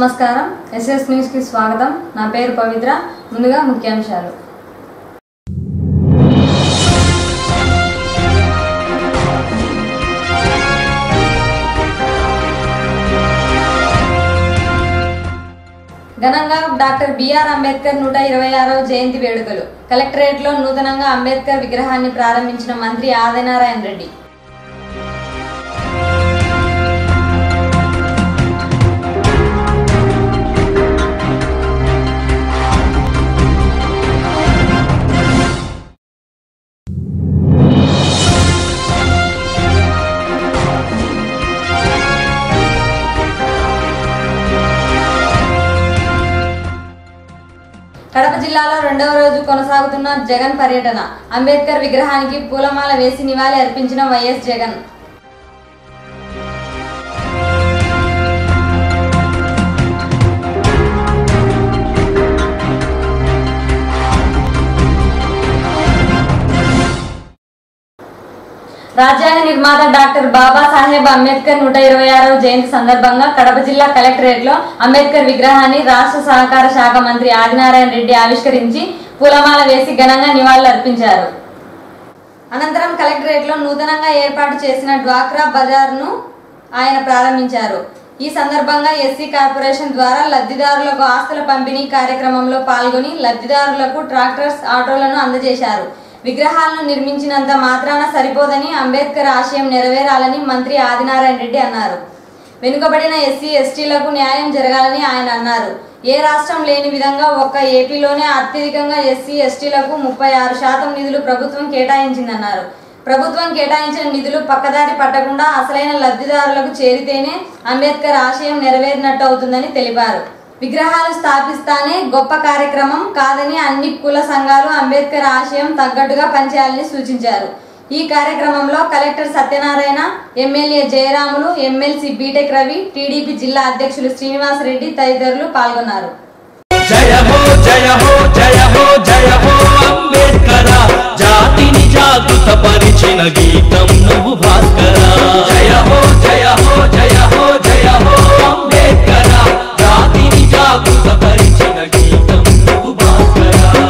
నమస్కారం ఎస్ఎస్ న్యూస్కి స్వాగతం నా పేరు పవిత్ర ముందుగా ముఖ్యాంశాలు ఘనంగా డాక్టర్ బిఆర్ అంబేద్కర్ నూట ఇరవై ఆరవ జయంతి వేడుకలు కలెక్టరేట్లో నూతనంగా అంబేద్కర్ విగ్రహాన్ని ప్రారంభించిన మంత్రి ఆదినారాయణ రెడ్డి కడప జిల్లాలో రెండవ రోజు కొనసాగుతున్న జగన్ పర్యటన అంబేద్కర్ విగ్రహానికి పూలమాల వేసి నివాళి అర్పించిన వైఎస్ జగన్ రాజ్యాంగ నిర్మాత డాక్టర్ బాబాసాహెబ్ అంబేద్కర్ నూట ఇరవై ఆరవ జయంతి సందర్భంగా కడప జిల్లా కలెక్టరేట్ లో అంబేద్కర్ విగ్రహాన్ని రాష్ట్ర సహకార శాఖ మంత్రి ఆదినారాయణ రెడ్డి ఆవిష్కరించి పూలమాల వేసి ఘనంగా నివాళులు అర్పించారు అనంతరం కలెక్టరేట్ లో నూతనంగా ఏర్పాటు చేసిన డ్వాక్రా బజార్ను ఆయన ప్రారంభించారు ఈ సందర్భంగా ఎస్సీ కార్పొరేషన్ ద్వారా లబ్ధిదారులకు ఆస్తుల పంపిణీ కార్యక్రమంలో పాల్గొని లబ్ధిదారులకు ట్రాక్టర్స్ ఆటోలను అందజేశారు విగ్రహాలను నిర్మించినంత మాత్రాన సరిపోదని అంబేద్కర్ ఆశయం నెరవేరాలని మంత్రి ఆదినారాయణ రెడ్డి అన్నారు వెనుకబడిన ఎస్సీ ఎస్టీలకు న్యాయం జరగాలని ఆయన అన్నారు ఏ రాష్ట్రం లేని విధంగా ఒక్క ఏపీలోనే అత్యధికంగా ఎస్సీ ఎస్టీలకు ముప్పై ఆరు శాతం నిధులు ప్రభుత్వం కేటాయించిందన్నారు ప్రభుత్వం కేటాయించిన నిధులు పక్కదారి పట్టకుండా అసలైన లబ్ధిదారులకు చేరితేనే అంబేద్కర్ ఆశయం నెరవేరినట్టు అవుతుందని తెలిపారు విగ్రహాలు స్థాపిస్తానే గొప్ప కార్యక్రమం కాదని అన్ని కుల సంఘాలు అంబేద్కర్ ఆశయం తగ్గట్టుగా పనిచేయాలని సూచించారు ఈ కార్యక్రమంలో collector Satyanarayana MLA Jayaramulu MLC BTech Ravi TDP జిల్లా అధ్యక్షులు శ్రీనివాసరెడ్డి తదితరులు పాల్గొన్నారు జయ హో జయ హో జయ హో జయ హో అంబేద్కర జాతిని జాగృత పరిచిన గీతం నువ్వు భాస్కర జయ హో జయ హో జయ హో జయ హో అంబేద్కర జాతిని జాగృత పరిచిన గీతం నువ్వు భాస్కర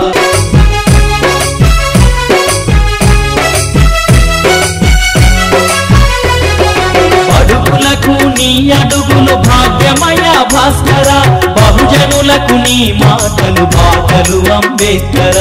అడుగులకు నీ అడుగులు భాగ్యమయ భాస్కర బహుజనులకు నీ మాటలు బాటలు అంబేద్కర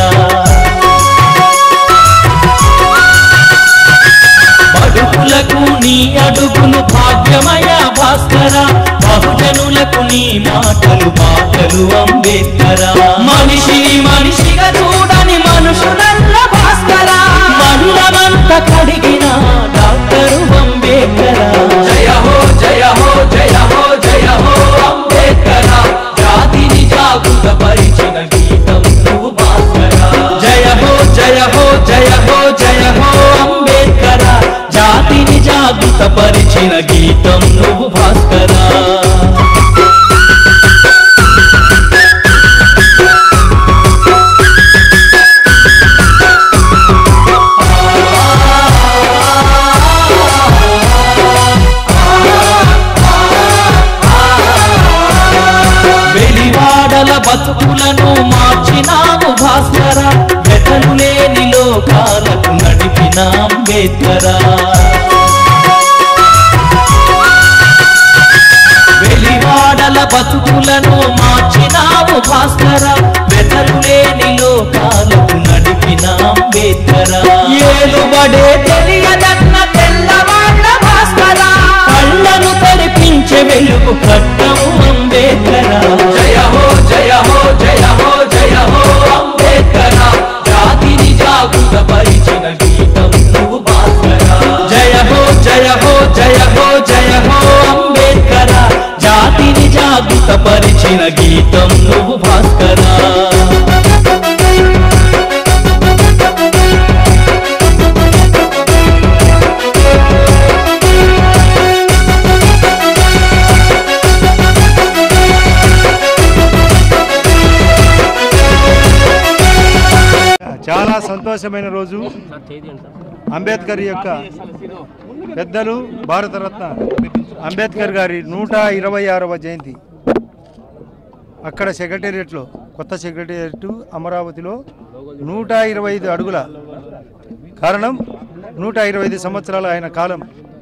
అడుగులకు నీ అడుగులు భాగ్యమయ భాస్కర బహుజనులకు నీ మాటలు బాటలు అంబేద్కర మనిషిని మనిషిగా చూడని మనుషులల్ల భాస్కర మనులమంత కడిగిన డాక్టరు అంబేద్కర జయ హో జయ హో జయ హో జయ హో అంబేద్కర జాతిని జాగృత పరిచిన గీతం నువ్వు భాస్కర జయ హో జయ హో జయ హో జయ హో అంబేద్కర జాతిని జాగృత పరిచిన గీతం నువ్వు భాస్కర వెలివాడల బతుకులను మార్చినాము భాస్కర వెతలు లేని లోకాలకు నడిపిన అంబేద్కర వెలివాడల బతుకులను మార్చినాము భాస్కర వెతలు లేని లోకాలకు నడిపిన అంబేద్కర ఏలుబడే తెలియదన్న తెల్లవాళ్ళ భాస్కర కళ్ళను తెరిపించే వెలుగు కట్టము అంబేద్కర జయ హో జయ హో జయ హో జయ హో అంబేద్కర జాతిని జాగృత పరిచిన గీతం నువ్వు భాస్కర జయ హో జయ హో జయ హో జయ హో అంబేద్కర జాతిని జాగృత పరిచిన గీతం నువ్వు భాస్కర చాలా సంతోషమైన రోజు అంబేద్కర్ యొక్క పెద్దలు భారతరత్న అంబేద్కర్ గారి నూట ఇరవై ఆరవ జయంతి అక్కడ సెక్రటేరియట్లో కొత్త సెక్రటేరియట్ అమరావతిలో నూట ఇరవై ఐదు అడుగుల కారణం నూట ఇరవై ఐదు సంవత్సరాల ఆయన కాలం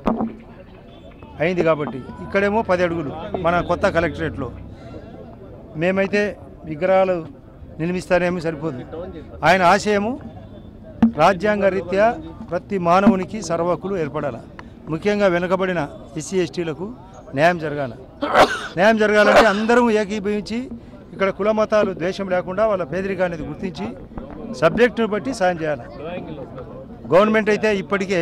అయింది కాబట్టి ఇక్కడేమో పది అడుగులు మన కొత్త కలెక్టరేట్లో మేమైతే విగ్రహాలు నిర్మిస్తానేమో సరిపోదు ఆయన ఆశయము రాజ్యాంగ రీత్యా ప్రతి మానవునికి సర్వకులు ఏర్పడాలి ముఖ్యంగా వెనుకబడిన ఎస్సీ ఎస్టీలకు న్యాయం జరగాలి న్యాయం జరగాలంటే అందరం ఏకీభవించి ఇక్కడ కుల మతాలు ద్వేషం లేకుండా వాళ్ళ పేదరికాన్ని గుర్తించి సబ్జెక్టును బట్టి సాయం చేయాలి గవర్నమెంట్ అయితే ఇప్పటికే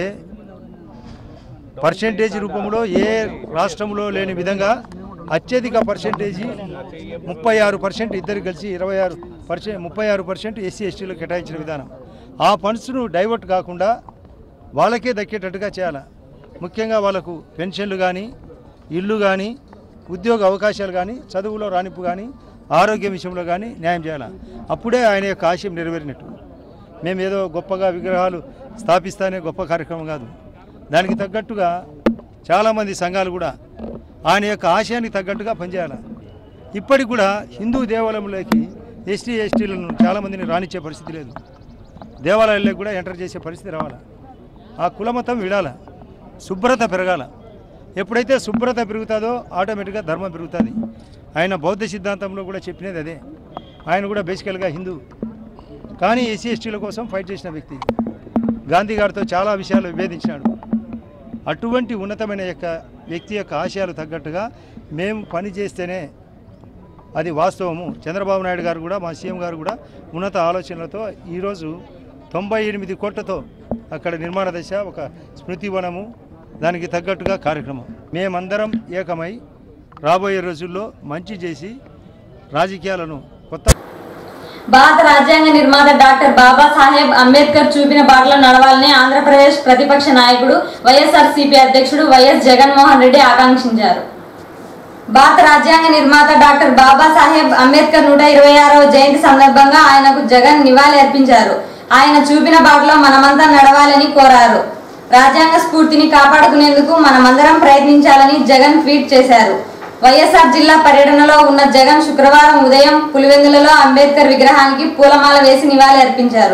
పర్సెంటేజ్ రూపంలో ఏ రాష్ట్రంలో లేని విధంగా అత్యధిక పర్సెంటేజీ ముప్పై ఆరు పర్సెంట్ ఇద్దరు కలిసి ఇరవై ఆరు పర్సెంట్ ముప్పై ఆరు పర్సెంట్ ఎస్సీ ఎస్టీలకు కేటాయించిన విధానం ఆ ఫండ్స్ను డైవర్ట్ కాకుండా వాళ్ళకే దక్కేటట్టుగా చేయాలి ముఖ్యంగా వాళ్ళకు పెన్షన్లు కానీ ఇల్లు కానీ ఉద్యోగ అవకాశాలు కానీ చదువులో రాణింపు కానీ ఆరోగ్య విషయంలో కానీ న్యాయం చేయాలి అప్పుడే ఆయన యొక్క ఆశయం నెరవేరినట్టు మేము ఏదో గొప్పగా విగ్రహాలు స్థాపిస్తానే గొప్ప కార్యక్రమం కాదు దానికి తగ్గట్టుగా చాలామంది సంఘాలు కూడా ఆయన యొక్క ఆశయానికి తగ్గట్టుగా పనిచేయాలి ఇప్పటికి కూడా హిందూ దేవాలయంలోకి ఎస్టీ ఎస్టీలను చాలామందిని రానిచ్చే పరిస్థితి లేదు దేవాలయాల్లోకి కూడా ఎంటర్ చేసే పరిస్థితి రావాలి ఆ కులమతం విడాల శుభ్రత పెరగాల ఎప్పుడైతే శుభ్రత పెరుగుతుందో ఆటోమేటిక్గా ధర్మం పెరుగుతుంది ఆయన బౌద్ధ సిద్ధాంతంలో కూడా చెప్పినది అదే ఆయన కూడా బేసికల్గా హిందూ కానీ ఎస్సీ ఎస్టీల కోసం ఫైట్ చేసిన వ్యక్తి గాంధీ గారితో చాలా విషయాలు విభేదించినాడు అటువంటి ఉన్నతమైన యొక్క వ్యక్తి యొక్క ఆశయాలు తగ్గట్టుగా మేము పని చేస్తేనే అది వాస్తవము చంద్రబాబు నాయుడు గారు కూడా మా సీఎం గారు కూడా ఉన్నత ఆలోచనలతో ఈరోజు తొంభై ఎనిమిది కోట్లతో అక్కడ నిర్మాణ దశ ఒక స్మృతి వనము దానికి తగ్గట్టుగా కార్యక్రమం మేమందరం ఏకమై రాబోయే రోజుల్లో మంచి చేసి రాజకీయాలను కొత్త భారత రాజ్యాంగ నిర్మాత డాక్టర్ బాబాసాహెబ్ అంబేద్కర్ చూపిన బాటలో నడవాలని ఆంధ్రప్రదేశ్ ప్రతిపక్ష నాయకుడు వైఎస్ఆర్సీపీ అధ్యక్షుడు వైఎస్ జగన్మోహన్ రెడ్డి ఆకాంక్షించారు భారత రాజ్యాంగ నిర్మాత డాక్టర్ బాబాసాహెబ్ అంబేద్కర్ నూట ఇరవై ఆరవ జయంతి సందర్భంగా ఆయనకు జగన్ నివాళి అర్పించారు ఆయన చూపిన బాటలో మనమంతా నడవాలని కోరారు రాజ్యాంగ స్ఫూర్తిని కాపాడుకునేందుకు మనమందరం ప్రయత్నించాలని జగన్ ట్వీట్ చేశారు వైఎస్ఆర్ జిల్లా పర్యటనలో ఉన్న జగన్ శుక్రవారం ఉదయం పులివెందులలో అంబేద్కర్ విగ్రహానికి పూలమాల వేసి నివాళి అర్పించారు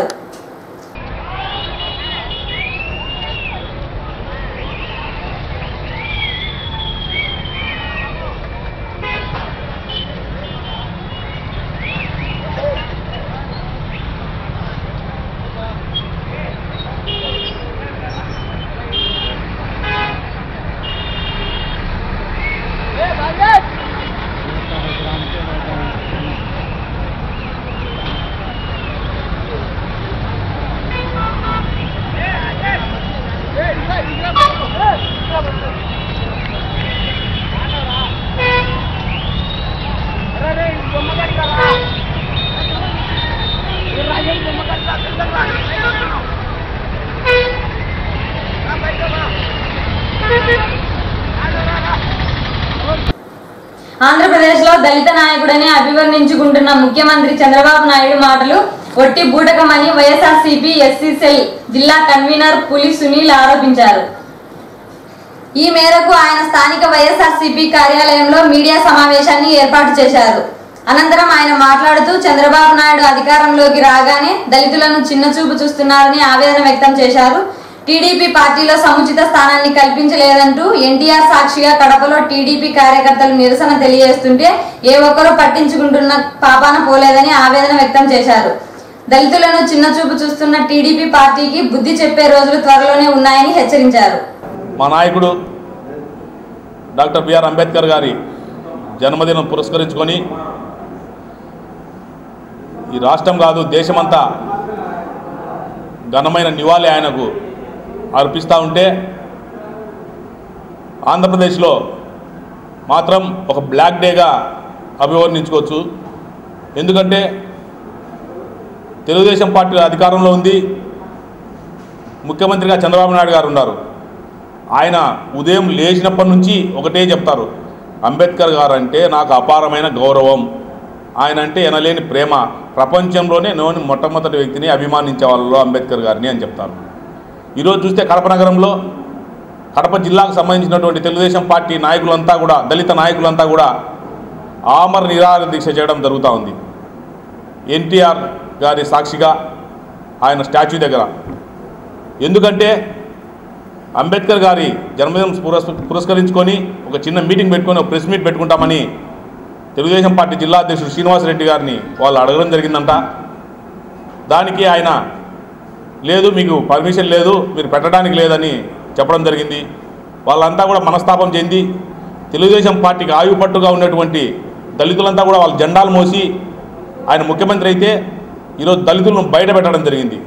ఆంధ్రప్రదేశ్లో దళిత నాయకుడని అభివర్ణించుకుంటున్న ముఖ్యమంత్రి చంద్రబాబు నాయుడు మాటలు ఒట్టి బూటకమని వైఎస్ఆర్సీపీ ఎస్సీ సెల్ జిల్లా కన్వీనర్ పులి సునీల్ ఆరోపించారు ఈ మేరకు ఆయన స్థానిక వైఎస్ఆర్సీపీ కార్యాలయంలో మీడియా సమావేశాన్ని ఏర్పాటు చేశారు అనంతరం ఆయన మాట్లాడుతూ చంద్రబాబు నాయుడు అధికారంలోకి రాగానే దళితులను చిన్నచూపు చూస్తున్నారని ఆవేదన వ్యక్తం చేశారు టీడీపీ పార్టీలో సముచిత స్థానాన్ని కల్పించలేదంటూ ఎన్టీఆర్ సాక్షిగా కడపలో టీడీపీ కార్యకర్తలు నిరసన తెలియజేస్తుంటే ఏ ఒక్కరూ పట్టించుకుంటున్న పాపాన పోలేదని ఆవేదన వ్యక్తం చేశారు దళితులను చిన్నచూపు చూస్తున్న టీడీపీ పార్టీకి బుద్ధి చెప్పే రోజులు త్వరలోనే ఉన్నాయని హెచ్చరించారు మా నాయకుడు డాక్టర్ బిఆర్ అంబేద్కర్ గారి జన్మదినం పురస్కరించుకొని ఈ రాష్ట్రం కాదు దేశమంతా ఘనమైన నివాళి ఆయనకు అర్పిస్తూ ఉంటే ఆంధ్రప్రదేశ్లో మాత్రం ఒక బ్లాక్ డేగా అభివర్ణించుకోవచ్చు ఎందుకంటే తెలుగుదేశం పార్టీ అధికారంలో ఉంది ముఖ్యమంత్రిగా చంద్రబాబు నాయుడు గారు ఉన్నారు ఆయన ఉదయం లేచినప్పటి నుంచి ఒకటే చెప్తారు అంబేద్కర్ గారు అంటే నాకు అపారమైన గౌరవం ఆయన అంటే ఎనలేని ప్రేమ ప్రపంచంలోనే నేను మొట్టమొదటి వ్యక్తిని అభిమానించే వాళ్ళలో అంబేద్కర్ గారిని అని చెప్తారు ఈరోజు చూస్తే కడప నగరంలో కడప జిల్లాకు సంబంధించినటువంటి తెలుగుదేశం పార్టీ నాయకులంతా కూడా దళిత నాయకులంతా కూడా ఆమర నిరాహార దీక్ష చేయడం జరుగుతూ ఉంది ఎన్టీఆర్ గారి సాక్షిగా ఆయన స్టాచ్యూ దగ్గర ఎందుకంటే అంబేద్కర్ గారి జన్మదినం పురస్ పురస్కరించుకొని ఒక చిన్న మీటింగ్ పెట్టుకొని ఒక ప్రెస్ మీట్ పెట్టుకుంటామని తెలుగుదేశం పార్టీ జిల్లా అధ్యక్షుడు శ్రీనివాసరెడ్డి గారిని వాళ్ళు అడగడం జరిగిందంట దానికి ఆయన లేదు మీకు పర్మిషన్ లేదు మీరు పెట్టడానికి లేదని చెప్పడం జరిగింది వాళ్ళంతా కూడా మనస్తాపం చెంది తెలుగుదేశం పార్టీకి ఆయుపట్టుగా ఉన్నటువంటి దళితులంతా కూడా వాళ్ళ జెండాలు మోసి ఆయన ముఖ్యమంత్రి అయితే ఈరోజు దళితులను బయట పెట్టడం జరిగింది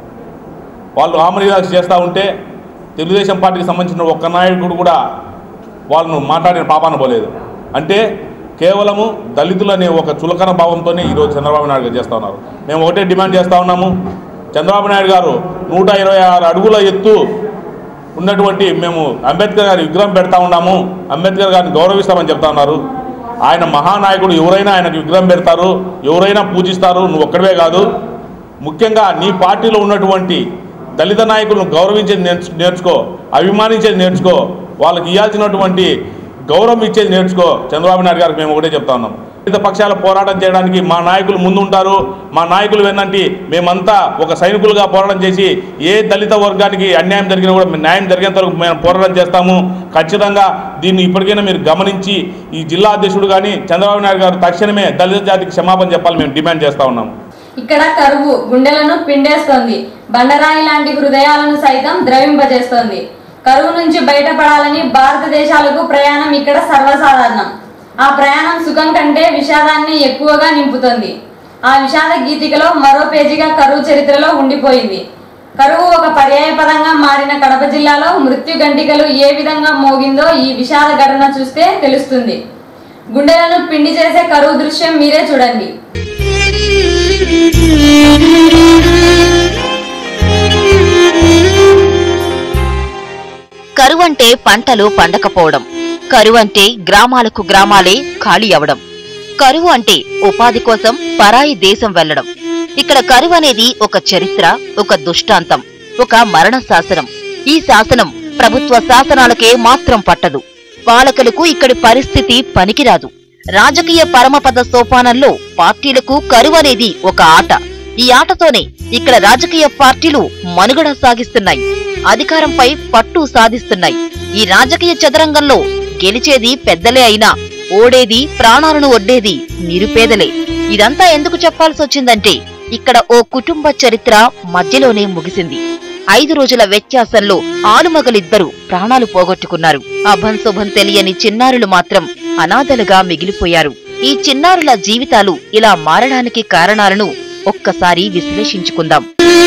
వాళ్ళు ఆమరీదాక్ష చేస్తూ ఉంటే తెలుగుదేశం పార్టీకి సంబంధించిన ఒక్క నాయకుడు కూడా వాళ్ళను మాట్లాడిన పాపాన పోలేదు అంటే కేవలము దళితులు అనే ఒక చులకన భావంతోనే ఈరోజు చంద్రబాబు నాయుడు గారు చేస్తూ ఉన్నారు మేము ఒకటే డిమాండ్ చేస్తూ ఉన్నాము చంద్రబాబు నాయుడు గారు నూట ఇరవై ఆరు అడుగుల ఎత్తు ఉన్నటువంటి మేము అంబేద్కర్ గారి విగ్రహం పెడతా ఉన్నాము అంబేద్కర్ గారిని గౌరవిస్తామని చెప్తా ఉన్నారు ఆయన మహానాయకుడు ఎవరైనా ఆయనకు విగ్రహం పెడతారు ఎవరైనా పూజిస్తారు నువ్వు ఒక్కడివే కాదు ముఖ్యంగా నీ పార్టీలో ఉన్నటువంటి దళిత నాయకులను గౌరవించేది నేర్చు నేర్చుకో అభిమానించేది నేర్చుకో వాళ్ళకి ఇవ్వాల్సినటువంటి గౌరవం ఇచ్చేది నేర్చుకో చంద్రబాబు నాయుడు గారికి మేము ఒకటే చెప్తా ఉన్నాం వివిధ పక్షాల పోరాటం చేయడానికి మా నాయకులు ముందుంటారు మా నాయకులు ఏంటంటే మేమంతా ఒక సైనికులుగా పోరాటం చేసి ఏ దళిత వర్గానికి అన్యాయం జరిగినా కూడా న్యాయం జరిగేంత వరకు మేము పోరాటం చేస్తాము ఖచ్చితంగా దీన్ని ఇప్పటికైనా మీరు గమనించి ఈ జిల్లా అధ్యక్షుడు కానీ చంద్రబాబు నాయుడు గారు తక్షణమే దళిత జాతికి క్షమాపణ చెప్పాలి మేము డిమాండ్ చేస్తా ఉన్నాము ఇక్కడ కరువు గుండెలను పిండేస్తోంది బండరాయి లాంటి హృదయాలను సైతం ద్రవింపజేస్తోంది కరువు నుంచి బయటపడాలని భారతదేశాలకు ప్రయాణం ఇక్కడ సర్వసాధారణం ఆ ప్రయాణం సుఖం కంటే విషాదాన్ని ఎక్కువగా నింపుతుంది ఆ విషాద గీతికలో మరో పేజీగా కరువు చరిత్రలో ఉండిపోయింది కరువు ఒక పర్యాయపదంగా మారిన కడప జిల్లాలో మృత్యు గంటికలు ఏ విధంగా మోగిందో ఈ విషాద ఘటన చూస్తే తెలుస్తుంది గుండెలను పిండి చేసే కరువు దృశ్యం మీరే చూడండి కరువంటే పంటలు పండకపోవడం కరువంటే గ్రామాలకు గ్రామాలే ఖాళీ అవడం కరువు అంటే ఉపాధి కోసం పరాయి దేశం వెళ్లడం ఇక్కడ కరువు అనేది ఒక చరిత్ర ఒక దుష్టాంతం ఒక మరణ శాసనం ఈ శాసనం ప్రభుత్వ శాసనాలకే మాత్రం పట్టదు పాలకులకు ఇక్కడి పరిస్థితి పనికిరాదు రాజకీయ పరమపద సోపానంలో పార్టీలకు కరువు అనేది ఒక ఆట ఈ ఆటతోనే ఇక్కడ రాజకీయ పార్టీలు మనుగడ సాగిస్తున్నాయి అధికారంపై పట్టు సాధిస్తున్నాయి ఈ రాజకీయ చదరంగంలో గెలిచేది పెద్దలే అయినా ఓడేది ప్రాణాలను ఒడ్డేది నిరుపేదలే ఇదంతా ఎందుకు చెప్పాల్సి వచ్చిందంటే ఇక్కడ ఓ కుటుంబ చరిత్ర మధ్యలోనే ముగిసింది ఐదు రోజుల వ్యత్యాసంలో ఆలుమగలిద్దరూ ప్రాణాలు పోగొట్టుకున్నారు అభంశుభం తెలియని చిన్నారులు మాత్రం అనాథలుగా మిగిలిపోయారు ఈ చిన్నారుల జీవితాలు ఇలా మారడానికి కారణాలను ఒక్కసారి విశ్లేషించుకుందాం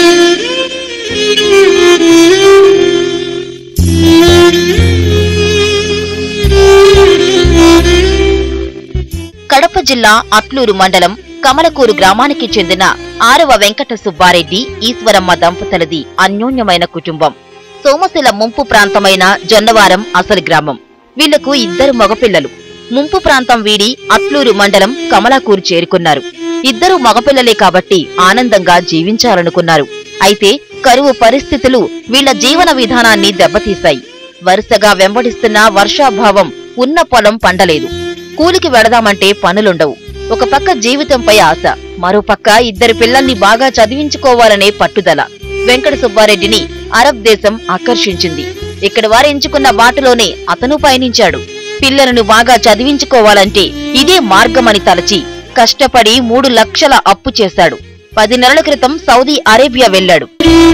కడప జిల్లా అట్లూరు మండలం కమలకూరు గ్రామానికి చెందిన ఆరవ వెంకట సుబ్బారెడ్డి ఈశ్వరమ్మ దంపతులది అన్యోన్యమైన కుటుంబం సోమశిల ముంపు ప్రాంతమైన జొన్నవారం అసలు గ్రామం వీళ్లకు ఇద్దరు మగపిల్లలు ముంపు ప్రాంతం వీడి అట్లూరు మండలం కమలాకూరు చేరుకున్నారు ఇద్దరు మగపిల్లలే కాబట్టి ఆనందంగా జీవించాలనుకున్నారు అయితే కరువు పరిస్థితులు వీళ్ల జీవన విధానాన్ని దెబ్బతీశాయి వరుసగా వెంబడిస్తున్న వర్షాభావం ఉన్న పొలం పండలేదు కూలికి వెడదామంటే పనులుండవు ఒక పక్క జీవితంపై ఆశ మరోపక్క ఇద్దరు పిల్లల్ని బాగా చదివించుకోవాలనే పట్టుదల వెంకట సుబ్బారెడ్డిని అరబ్ దేశం ఆకర్షించింది ఇక్కడ వారు ఎంచుకున్న బాటలోనే అతను పయనించాడు పిల్లలను బాగా చదివించుకోవాలంటే ఇదే మార్గమని తలచి కష్టపడి మూడు లక్షల అప్పు చేశాడు పది నెలల క్రితం సౌదీ అరేబియా వెళ్లాడు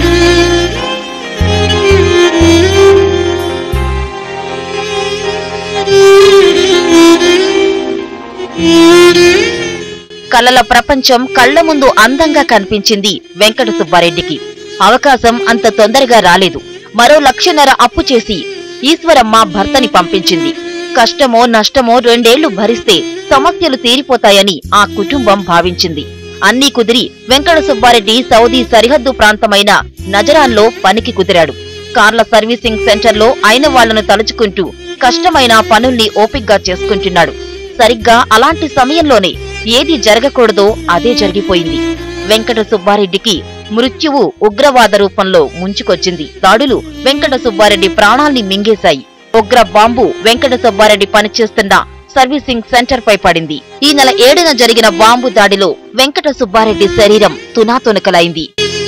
కలల ప్రపంచం కళ్ల ముందు అందంగా కనిపించింది వెంకట సుబ్బారెడ్డికి అవకాశం అంత తొందరగా రాలేదు మరో లక్షన్నర అప్పు చేసి ఈశ్వరమ్మ భర్తని పంపించింది కష్టమో నష్టమో రెండేళ్లు భరిస్తే సమస్యలు తీరిపోతాయని ఆ కుటుంబం భావించింది అన్నీ కుదిరి వెంకట సుబ్బారెడ్డి సౌదీ సరిహద్దు ప్రాంతమైన నజరాన్లో పనికి కుదిరాడు కార్ల సర్వీసింగ్ సెంటర్లో అయిన వాళ్లను తలుచుకుంటూ కష్టమైన పనుల్ని ఓపిగ్గా చేసుకుంటున్నాడు సరిగ్గా అలాంటి సమయంలోనే ఏది జరగకూడదో అదే జరిగిపోయింది వెంకట సుబ్బారెడ్డికి మృత్యువు ఉగ్రవాద రూపంలో ముంచుకొచ్చింది దాడులు వెంకట సుబ్బారెడ్డి ప్రాణాల్ని మింగేశాయి ఉగ్ర బాంబు వెంకట సుబ్బారెడ్డి పనిచేస్తున్న సర్వీసింగ్ సెంటర్ పై పడింది ఈ నెల ఏడున జరిగిన బాంబు దాడిలో వెంకట సుబ్బారెడ్డి శరీరం తునాతునకలైంది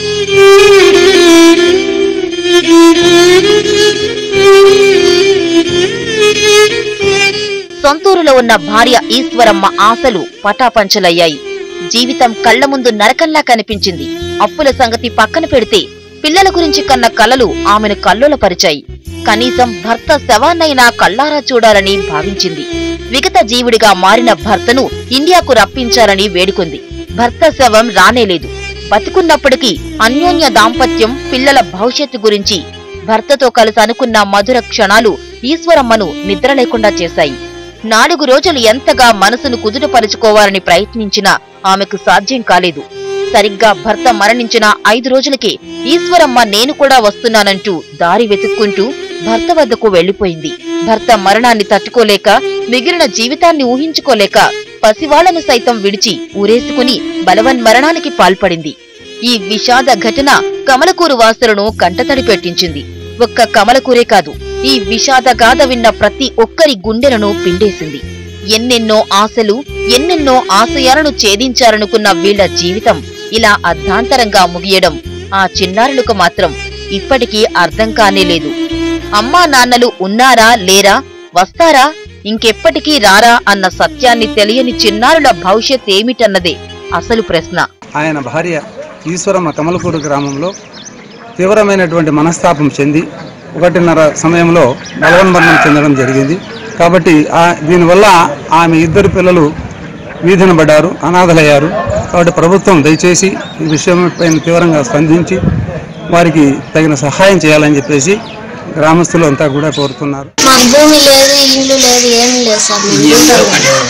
సొంతూరులో ఉన్న భార్య ఈశ్వరమ్మ ఆశలు పటాపంచలయ్యాయి జీవితం కళ్ల ముందు నరకంలా కనిపించింది అప్పుల సంగతి పక్కన పెడితే పిల్లల గురించి కన్న కలలు ఆమెను కల్లోలపరిచాయి కనీసం భర్త శవాన్నైనా కళ్ళారా చూడాలని భావించింది విగత జీవుడిగా మారిన భర్తను ఇండియాకు రప్పించాలని వేడుకుంది భర్త శవం రానేలేదు బతికున్నప్పటికీ అన్యోన్య దాంపత్యం పిల్లల భవిష్యత్తు గురించి భర్తతో కలిసి అనుకున్న మధుర క్షణాలు ఈశ్వరమ్మను నిద్ర లేకుండా చేశాయి నాలుగు రోజులు ఎంతగా మనసును కుదుటపరుచుకోవాలని ప్రయత్నించినా ఆమెకు సాధ్యం కాలేదు సరిగ్గా భర్త మరణించిన ఐదు రోజులకే ఈశ్వరమ్మ నేను కూడా వస్తున్నానంటూ దారి వెతుక్కుంటూ భర్త వద్దకు వెళ్లిపోయింది భర్త మరణాన్ని తట్టుకోలేక మిగిలిన జీవితాన్ని ఊహించుకోలేక పసివాళ్లను సైతం విడిచి ఊరేసుకుని బలవన్మరణానికి పాల్పడింది ఈ విషాద ఘటన కమలకూరు వాసులను కంటతడి పెట్టించింది ఒక్క కమలకూరే కాదు ఈ విషాద గాథ విన్న ప్రతి ఒక్కరి గుండెలను పిండేసింది ఎన్నెన్నో ఆశలు ఎన్నెన్నో ఆశయాలను ఛేదించాలనుకున్న వీళ్ల జీవితం ఇలా అర్ధాంతరంగా ముగియడం ఆ చిన్నారులకు మాత్రం ఇప్పటికీ అర్థం కానే లేదు అమ్మా నాన్నలు ఉన్నారా లేరా వస్తారా ఇంకెప్పటికీ రారా అన్న సత్యాన్ని తెలియని చిన్నారుల భవిష్యత్ ఏమిటన్నదే అసలు ప్రశ్న ఆయన భార్య ఈశ్వరమ్మ కమలకూరు గ్రామంలో తీవ్రమైనటువంటి మనస్తాపం చెంది ఒకటిన్నర సమయంలో బలవన్మరణం చెందడం జరిగింది కాబట్టి ఆ దీనివల్ల ఆమె ఇద్దరు పిల్లలు వీధిన పడ్డారు అనాథలయ్యారు కాబట్టి ప్రభుత్వం దయచేసి ఈ విషయంపైన తీవ్రంగా స్పందించి వారికి తగిన సహాయం చేయాలని చెప్పేసి గ్రామస్తులు అంతా కూడా కోరుతున్నారు మాకు భూమి లేదు ఇల్లు లేదు ఏం లేదు సార్ మేము గుంటూరులో.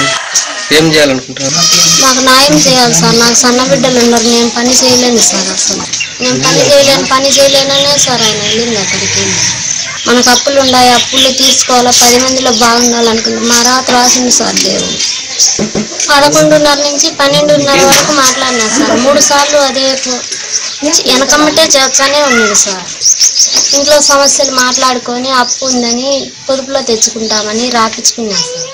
ఏం చేయాలనుకుంటున్నారు మాకు న్యాయం చేయాలి సార్ నాకు సన్న బిడ్డలు ఉన్నారు నేను పని చేయలేను సార్ అసలు నేను పని చేయలేను పని చేయలేననే సార్ ఆయన వెళ్ళింది అక్కడికి మనకు అప్పులు ఉన్నాయి అప్పులు తీర్చుకోవాలా పది మందిలో బాగుండాలనుకుంది మా రాత రాసింది సార్ దేవుడు పదకొండున్నర నుంచి పన్నెండున్నర వరకు మాట్లాడినా సార్ మూడు సార్లు అదే పో- వెనకమ్మటే చేస్తానే ఉన్నది సార్ ఇంట్లో సమస్యలు మాట్లాడుకొని అప్పు ఉందని పొదుపులో తెచ్చుకుంటామని రాపించుకున్నాం సార్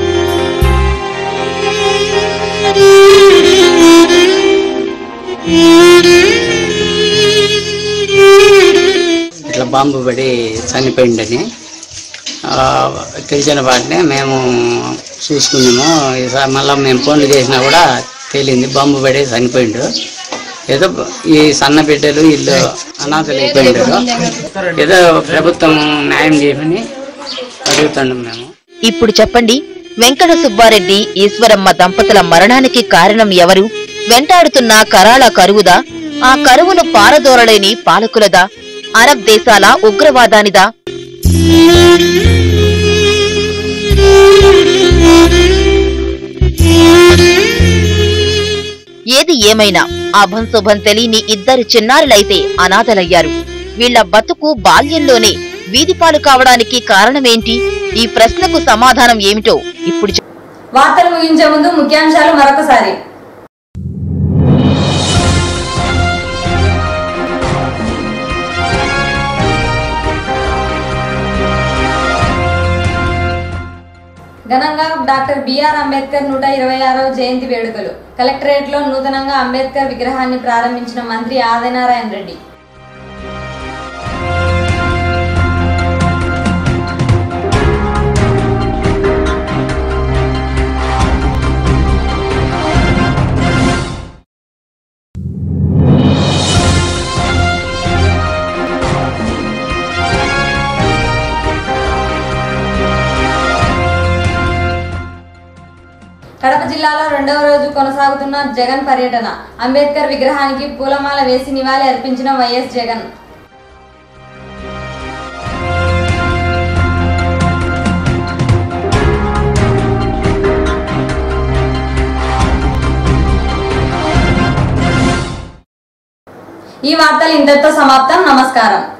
ఇట్లా బాంబు పడి చనిపోయిండని ఆ, తెలిసిన వాటినే మేము చూసుకున్నాము ఈసారి మళ్ళీ మేము ఫోన్లు చేసినా కూడా తేలింది బాంబు పడి చనిపోయిండు ఏదో ఈ సన్న బిడ్డలు వీళ్ళు అనాథలు అయిపోయిండారు ఏదో ప్రభుత్వం న్యాయం చేయమని అడుగుతున్నాం మేము ఇప్పుడు చెప్పండి వెంకట సుబ్బారెడ్డి ఈశ్వరమ్మ దంపతుల మరణానికి కారణం ఎవరు వెంటాడుతున్న కరాళ కరువుదా ఆ కరువును పారదోరలేని పాలకులదా అరబ్ దేశాల ఉగ్రవాదానిదా ఏది ఏమైనా అభంశుభం తెలియని ఇద్దరు చిన్నారులైతే అనాథలయ్యారు వీళ్ల బతుకు బాల్యంలోనే వీధిపాలు కావడానికి కారణమేంటి ఈ ప్రశ్నకు సమాధానం ఏమిటో ఇప్పుడు చెప్- వార్తలు ముగించే ముందు ముఖ్యాంశాలు మరొకసారి ఘనంగా డాక్టర్ బిఆర్ అంబేద్కర్ నూట ఇరవై ఆరవ జయంతి వేడుకలు కలెక్టరేట్ లో నూతనంగా అంబేద్కర్ విగ్రహాన్ని ప్రారంభించిన మంత్రి ఆదినారాయణ రెడ్డి కడప జిల్లాలో రెండవ రోజు కొనసాగుతున్న జగన్ పర్యటన అంబేద్కర్ విగ్రహానికి పూలమాల వేసి నివాళి అర్పించిన వైఎస్ జగన్ ఈ వార్తలు ఇంతటితో సమాప్తం నమస్కారం